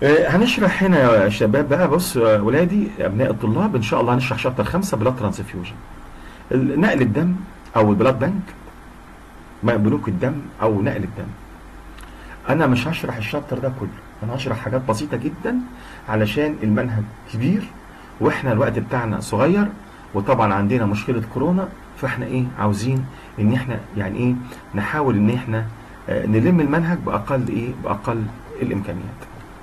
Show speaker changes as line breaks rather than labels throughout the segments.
آه، هنشرح هنا يا شباب بقى بص يا ولادي ابناء الطلاب ان شاء الله هنشرح شابتر 5 بلاد ترانسفيوجن نقل الدم او البلاد بانك بنوك الدم او نقل الدم انا مش هشرح الشابتر ده كله انا هشرح حاجات بسيطه جدا علشان المنهج كبير واحنا الوقت بتاعنا صغير وطبعا عندنا مشكله كورونا فاحنا ايه عاوزين ان احنا يعني ايه نحاول ان احنا آه، نلم المنهج باقل ايه باقل الامكانيات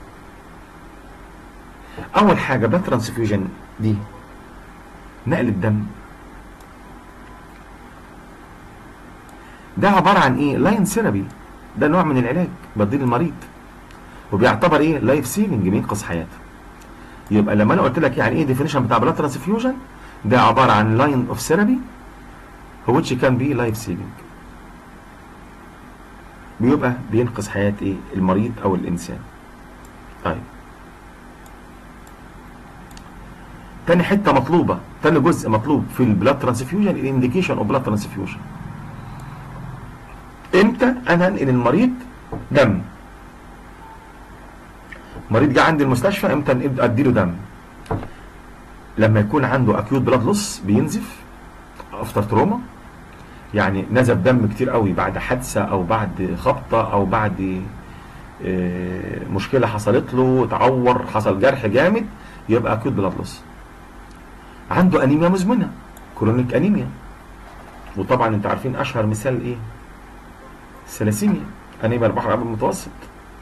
اول حاجه بلاد ترانسفيوجن دي نقل الدم ده عباره عن ايه لاين ثيرابي ده نوع من العلاج بديه للمريض وبيعتبر ايه لايف سيفنج بينقذ حياته يبقى لما انا قلت لك يعني ايه ديفينيشن بتاع بلاد ترانسفيوجن ده عباره عن لاين اوف ثيرابي which can be life saving بيبقى بينقذ حياه ايه المريض او الانسان طيب تاني حته مطلوبه تاني جزء مطلوب في البلاد ترانسفيوجن الانديكيشن اوف بلاد ترانسفيوجن امتى انا انقل المريض دم مريض جه عندي المستشفى امتى نقل- اديله دم لما يكون عنده اكيوت بلاد لوس بينزف افتر تروما يعني نزف دم كتير قوي بعد حادثه او بعد خبطه او بعد آه، مشكله حصلت له تعور حصل جرح جامد يبقى اكيوت بلاد لوس عنده انيميا مزمنه كرونيك انيميا وطبعا انتوا عارفين اشهر مثال ايه الثلاسيميا انيميا البحر الابيض المتوسط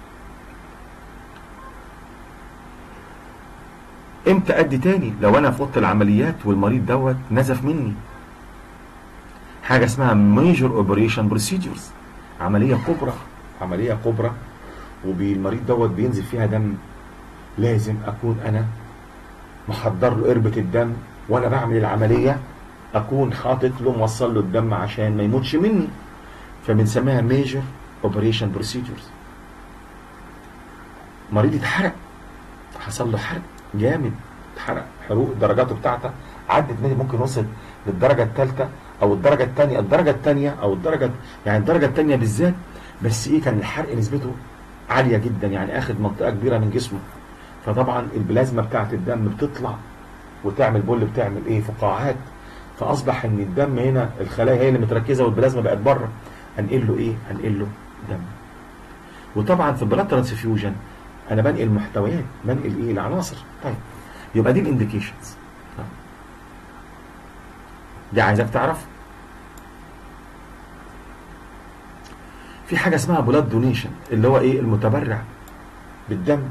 امتى ادي تاني لو انا في اوضه العمليات والمريض دوت نزف مني حاجه اسمها ميجور اوبريشن بروسيدورز عمليه كبرى عمليه كبرى والمريض دوت بينزل فيها دم لازم اكون انا محضر له قربة الدم وانا بعمل العملية اكون حاطط له موصل له الدم عشان ما يموتش مني فبنسميها ميجر اوبريشن بروسيدورز مريض اتحرق حصل له حرق جامد اتحرق حروق درجاته بتاعته عدت مني ممكن وصل للدرجة الثالثة او الدرجة الثانية الدرجة الثانية او الدرجة يعني الدرجة الثانية بالذات بس ايه كان الحرق نسبته عالية جدا يعني اخد منطقة كبيرة من جسمه فطبعا البلازما بتاعت الدم بتطلع وتعمل بول بتعمل ايه فقاعات فاصبح ان الدم هنا الخلايا هي اللي متركزه والبلازما بقت بره هنقل له ايه هنقل له دم وطبعا في البلاد ترانسفيوجن انا بنقل محتويات بنقل ايه العناصر طيب يبقى دي الانديكيشنز دي عايزك تعرف في حاجه اسمها بلاد دونيشن اللي هو ايه المتبرع بالدم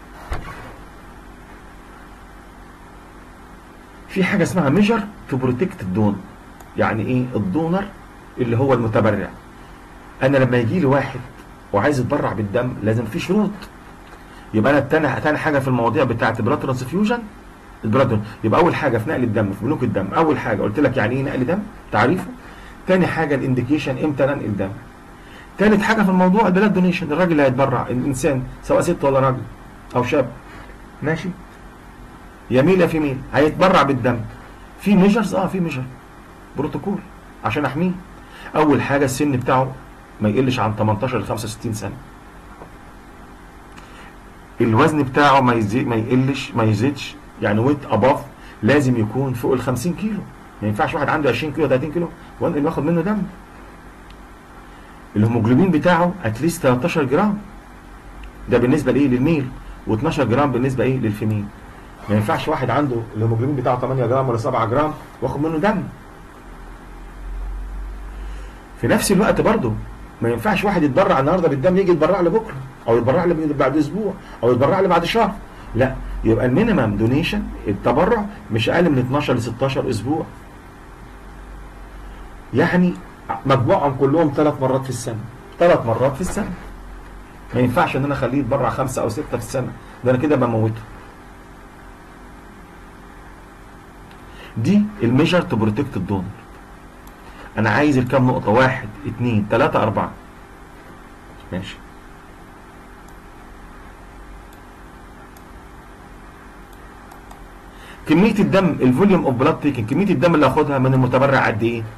في حاجه اسمها ميجر تو بروتكت الدون يعني ايه الدونر اللي هو المتبرع انا لما يجي لي واحد وعايز يتبرع بالدم لازم في شروط يبقى انا تاني تاني حاجه في المواضيع بتاعه البلاد ترانسفيوجن البلاد دون. يبقى اول حاجه في نقل الدم في بنوك الدم اول حاجه قلت لك يعني ايه نقل دم تعريفه تاني حاجه الانديكيشن امتى ننقل دم تالت حاجه في الموضوع البلاد دونيشن الراجل اللي هيتبرع الانسان سواء ست ولا راجل او شاب ماشي يميل يا فيميل هيتبرع بالدم في ميجرز اه في ميجر بروتوكول عشان احميه اول حاجه السن بتاعه ما يقلش عن 18 ل 65 سنه الوزن بتاعه ما يزيد ما يقلش ما يزيدش يعني ويت اباف لازم يكون فوق ال 50 كيلو ما ينفعش واحد عنده 20 كيلو 30 كيلو وانقل واخد منه دم الهيموجلوبين بتاعه اتليست 13 جرام ده بالنسبه لايه للميل و12 جرام بالنسبه ايه للفيميل ما ينفعش واحد عنده الهيموجلوبين بتاعه 8 جرام ولا 7 جرام واخد منه دم في نفس الوقت برضه ما ينفعش واحد يتبرع النهارده بالدم يجي يتبرع لي بكره او يتبرع لي بعد اسبوع او يتبرع لي بعد شهر لا يبقى المينيمم دونيشن التبرع مش اقل من 12 ل 16 اسبوع يعني مجموعهم كلهم ثلاث مرات في السنه ثلاث مرات في السنه ما ينفعش ان انا اخليه يتبرع خمسه او سته في السنه ده انا كده بموته دي الميجر تو بروتكت الدونر انا عايز الكام نقطه واحد اتنين تلاته اربعه ماشي كميه الدم الفوليوم اوف بلاد تيكن كميه الدم اللي هاخدها من المتبرع قد ايه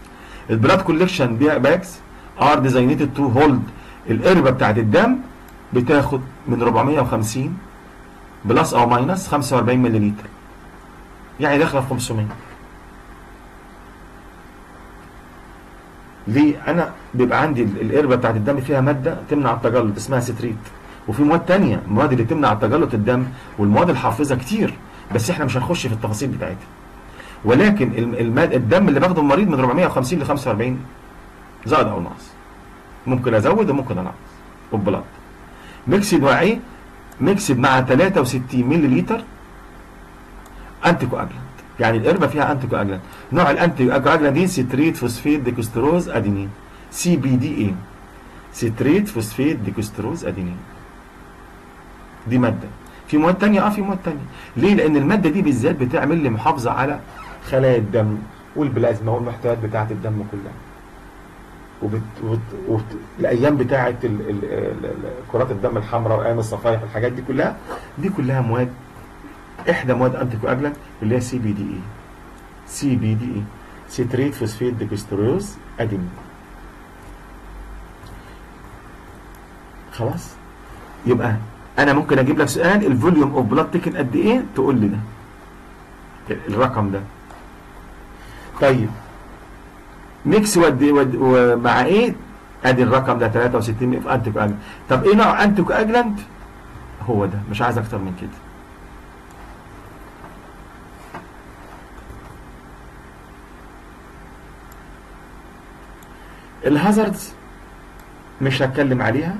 البلاد كولكشن باكس ار ديزاينيتد تو هولد القربه بتاعت الدم بتاخد من 450 بلس او ماينس 45 مللي لتر يعني داخله في 500 ليه انا بيبقى عندي ال- القربه بتاعت الدم فيها ماده تمنع التجلط اسمها ستريت وفي مواد تانية المواد اللي تمنع تجلط الدم والمواد الحافظه كتير بس احنا مش هنخش في التفاصيل بتاعتها ولكن الم- الماد الدم اللي باخده المريض من 450 ل 45 زائد او ناقص ممكن ازود وممكن انقص والبلاد ميكسد مع ايه ميكسد مع 63 مللي لتر انتي كواجلانت يعني القربه فيها انتي كواجلانت نوع الانتي كواجلانت دي ستريت فوسفيت ديكستروز ادينين سي بي دي اي ستريت فوسفيت ديكستروز ادينين دي ماده في مواد تانية اه في مواد تانية ليه لان الماده دي بالذات بتعمل لي محافظه على خلايا الدم والبلازما والمحتويات بتاعه الدم كلها وبت... وبت... وبت... الايام بتاعه ال... ال... ال... ال... كرات الدم الحمراء وايام الصفائح والحاجات دي كلها دي كلها مواد احدى مواد انتي كواجلانت اللي هي سي بي دي اي سي بي دي اي سيتريت فوسفيت ديكستروز ادينين خلاص يبقى انا ممكن اجيب لك سؤال الفوليوم اوف بلاد تيكن قد ايه تقول لي ده الرقم ده طيب ميكس ود ود ومع ايه ادي الرقم ده 63 في انتي كواجلانت طب ايه نوع انتي كواجلانت هو ده مش عايز اكتر من كده الهازاردز مش هتكلم عليها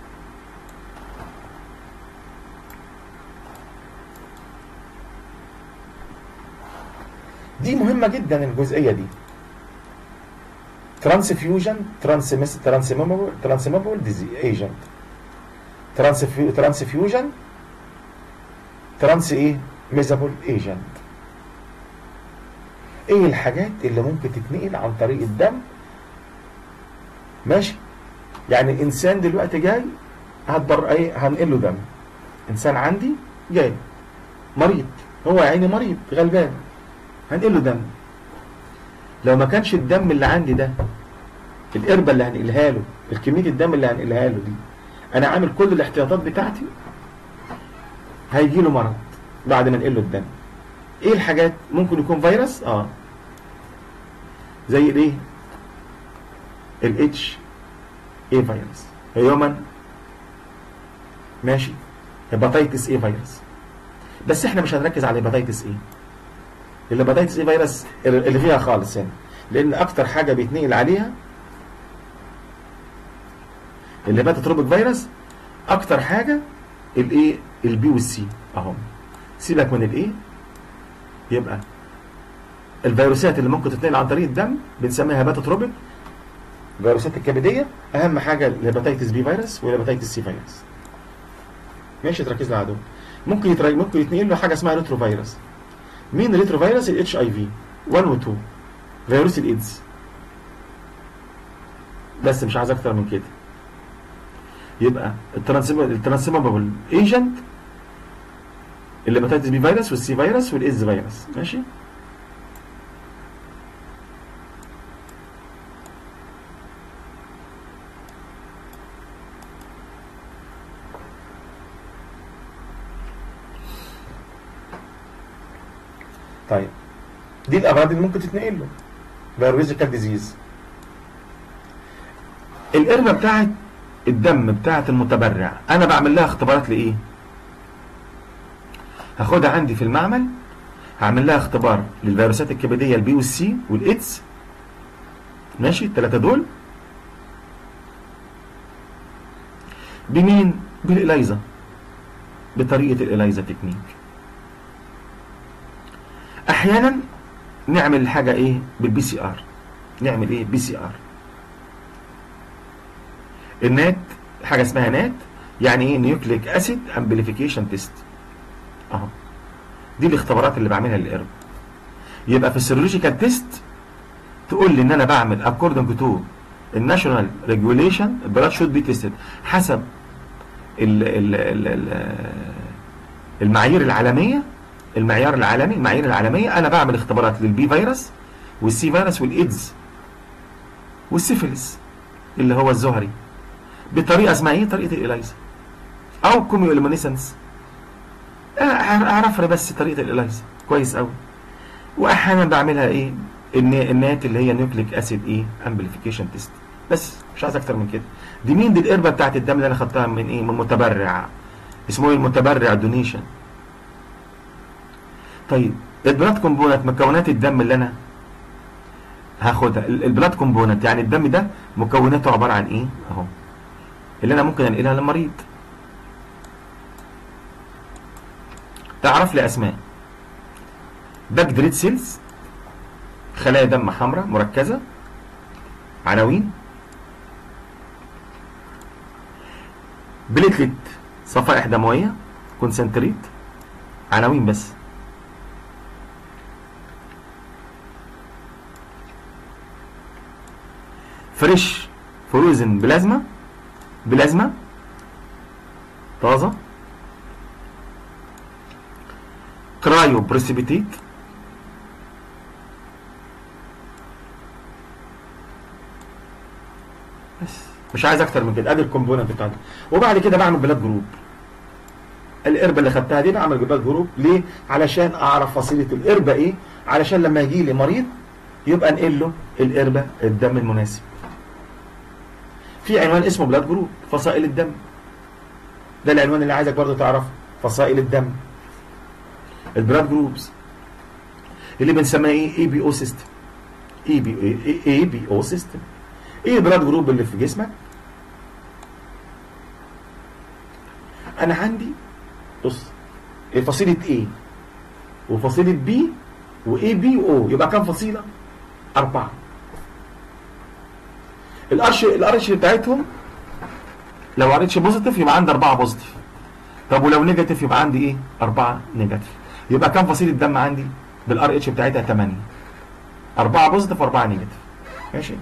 دي مهمة جدا الجزئية دي ترانسفيوجن ترانسمس ترانسميمبل ترانسميمبل ديزي ايجنت ترانسفيوجن ترانس ايه ميزابل ايجنت ايه الحاجات اللي ممكن تتنقل عن طريق الدم ماشي يعني انسان دلوقتي جاي هتبر ايه هنقل له دم انسان عندي جاي مريض هو يا عيني مريض غلبان هنقل له دم لو ما كانش الدم اللي عندي ده القربة اللي هنقلها له الكمية الدم اللي هنقلها له دي انا عامل كل الاحتياطات بتاعتي هيجي له مرض بعد ما نقل له الدم ايه الحاجات ممكن يكون فيروس اه زي الايه الاتش اي فيروس هيومن ماشي هيباتيتس اي فيروس بس احنا مش هنركز على هيباتيتس ايه الهيباتيتس اي فيروس اللي فيها خالص هنا لان اكتر حاجه بيتنقل عليها الهيباتوتروبيك فيروس اكتر حاجه الايه البي والسي اهم سيبك من الايه يبقى الفيروسات اللي ممكن تتنقل عن طريق الدم بنسميها هيباتوتروبيك الفيروسات الكبديه اهم حاجه الهيباتيتس بي فيروس والهيباتيتس سي فيروس ماشي تركز لي على دول ممكن يتر... ممكن يتنقل له حاجه اسمها ريترو فيروس مين الريترو فيروس الاتش اي في 1 و 2 فيروس الايدز بس مش عايز اكتر من كده يبقى الترانسمبل ايجنت الهيباتيتس بي فيروس والسي فيروس والايدز فيروس ماشي طيب دي الامراض اللي ممكن تتنقل له فيروزيكال ديزيز القربه بتاعت الدم بتاعت المتبرع انا بعمل لها اختبارات لايه هاخدها عندي في المعمل هعمل لها اختبار للفيروسات الكبديه البي والسي والايدز ماشي الثلاثه دول بمين بالإلايزا بطريقه الإلايزا تكنيك احيانا نعمل الحاجه ايه بالبي سي ار نعمل ايه بي سي ار النات حاجه اسمها نات يعني ايه نيوكليك اسيد امبليفيكيشن تيست اهو دي الاختبارات اللي بعملها للقرب يبقى في السيرولوجيكال تيست تقول لي ان انا بعمل اكوردنج تو الناشونال ريجوليشن البلاد شود بي تيستد حسب ال ال ال ال المعايير العالميه المعيار العالمي المعايير العالميه انا بعمل اختبارات للبي فيروس والسي فيروس والايدز والسيفيلس اللي هو الزهري بطريقه اسمها ايه طريقه الاليزا او كوميولومينيسنس اعرف لي بس طريقه الاليزا كويس قوي واحيانا بعملها ايه الن- النات اللي هي نيوكليك اسيد ايه امبليفيكيشن تيست بس مش عايز اكتر من كده دي مين دي القربه بتاعت الدم اللي انا خدتها من ايه من متبرع اسمه ايه المتبرع دونيشن طيب البلاد كومبوننت مكونات الدم اللي انا هاخدها ال- البلاد كومبوننت يعني الدم ده مكوناته عباره عن ايه اهو اللي انا ممكن انقلها للمريض تعرف لي اسماء باك دريد سيلز خلايا دم حمراء مركزه عناوين بليتلت صفائح دمويه كونسنتريت عناوين بس فريش فروزن بلازما بلازما طازه كرايو بريسيبيتيت بس مش عايز اكتر من كده ادي الكومبوننت بتاعتي وبعد كده بعمل بلاد جروب القربه اللي خدتها دي بعمل بلاد جروب ليه علشان اعرف فصيله القربه ايه علشان لما يجي لي مريض يبقى انقل له القربه الدم المناسب في عنوان اسمه بلاد جروب فصائل الدم ده العنوان اللي عايزك برضه تعرفه فصائل الدم البلاد جروبز اللي بنسميها ايه اي بي او سيستم اي بي اي بي او سيستم ايه البلاد جروب اللي في جسمك انا عندي بص فصيله ايه وفصيله بي واي بي او يبقى كام فصيله اربعه الارش الارش بتاعتهم لو ارش بوزيتيف يبقى عندي اربعه بوزيتيف طب ولو نيجاتيف يبقى عندي ايه اربعه نيجاتيف يبقى كام فصيله دم عندي بالار اتش بتاعتها 8 اربعه بوزيتيف واربعه نيجاتيف ماشي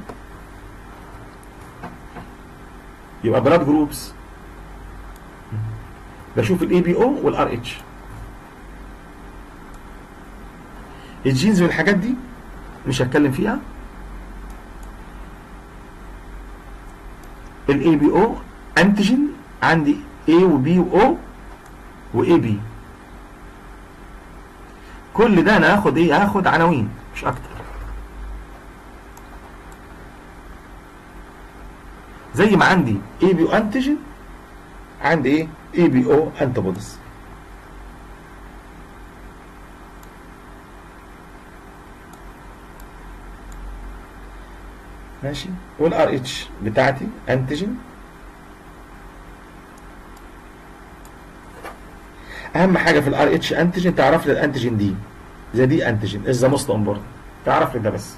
يبقى بلاد جروبس بشوف الاي بي او والار اتش الجينز والحاجات دي مش هتكلم فيها الاي بي او انتيجين عندي A وبي و واي بي كل ده انا هاخد ايه هاخد عناوين مش اكتر زي ما عندي اي بي او انتيجين عندي ايه اي بي او انتيبوديز ماشي والار اتش بتاعتي انتيجين اهم حاجه في الار اتش انتيجين تعرف لي الانتيجين دي زي دي انتيجين از ذا موست امبورتنت تعرف لي ده بس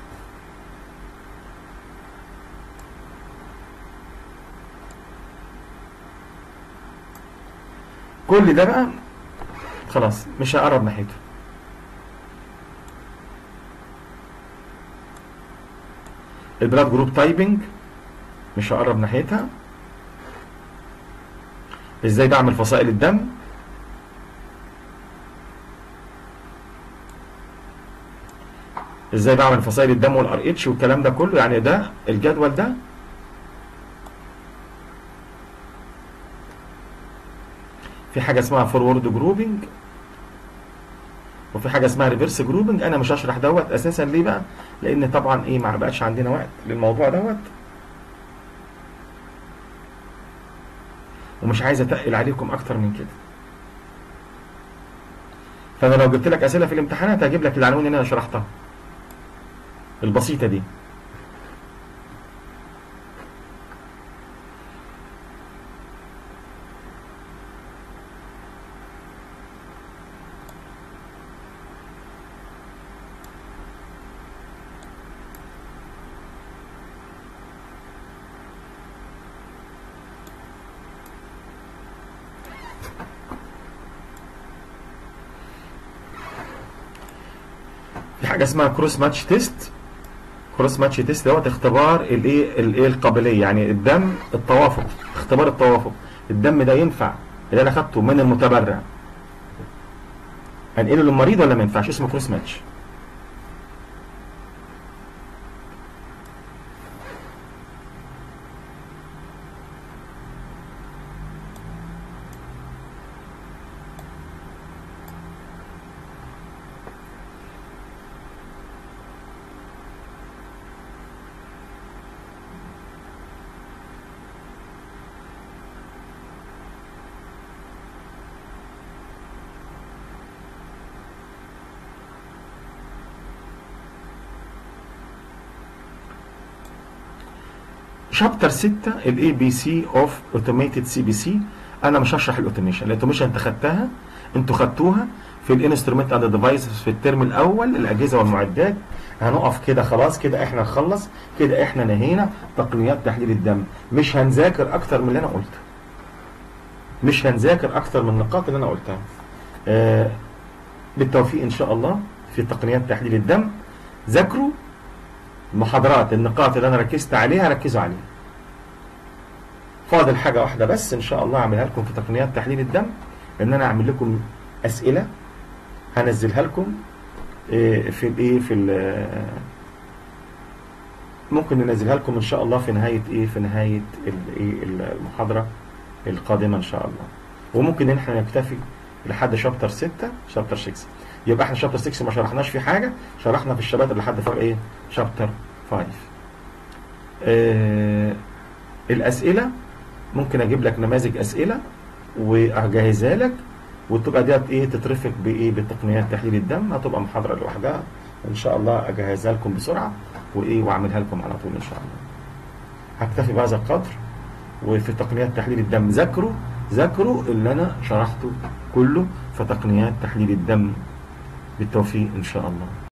كل ده بقى خلاص مش هقرب ناحيته البلاد جروب تايبنج مش هقرب ناحيتها ازاي بعمل فصائل الدم ازاي بعمل فصائل الدم والار اتش والكلام ده كله يعني ده الجدول ده في حاجه اسمها فورورد جروبنج وفي حاجه اسمها ريفرس جروبنج انا مش هشرح دوت اساسا ليه بقى لان طبعا ايه ما بقاش عندنا وقت للموضوع دوت ومش عايز اتقل عليكم اكتر من كده فانا لو جبت لك اسئله في الامتحانات هجيب لك العناوين اللي انا شرحتها البسيطه دي في حاجه اسمها كروس ماتش تيست كروس ماتش تيست دوت اختبار الايه الايه القابليه يعني الدم التوافق اختبار التوافق الدم ده ينفع اللي انا خدته من المتبرع انقله للمريض ولا ما ينفعش اسمه كروس ماتش شابتر 6 الاي بي سي اوف اوتوميتد سي بي سي انا مش هشرح الاوتوميشن الاوتوميشن انت خدتها انتوا خدتوها في الانسترومنت اند ديفايسز في الترم الاول الاجهزه والمعدات هنقف كده خلاص كده احنا نخلص كده احنا نهينا تقنيات تحليل الدم مش هنذاكر اكتر من اللي انا قلته مش هنذاكر اكتر من النقاط اللي انا قلتها آه بالتوفيق ان شاء الله في تقنيات تحليل الدم ذاكروا محاضرات النقاط اللي انا ركزت عليها ركزوا عليها فاضل حاجه واحده بس ان شاء الله اعملها لكم في تقنيات تحليل الدم ان انا اعمل لكم اسئله هنزلها لكم إيه في الايه في ال- ممكن ننزلها لكم ان شاء الله في نهايه ايه في نهايه الايه المحاضره القادمه ان شاء الله وممكن ان احنا نكتفي لحد شابتر 6 شابتر 6 يبقى احنا شابتر 6 ما شرحناش فيه حاجه شرحنا في الشباتر لحد فوق ايه شابتر 5 آه الاسئله ممكن اجيب لك نماذج اسئله واجهزها لك وتبقى ديت ايه تترفق بايه بتقنيات تحليل الدم هتبقى محاضره لوحدها ان شاء الله اجهزها لكم بسرعه وايه واعملها لكم على طول ان شاء الله هكتفي بهذا القدر وفي تقنيات تحليل الدم ذاكروا ذاكروا اللي انا شرحته كله في تقنيات تحليل الدم بالتوفيق ان شاء الله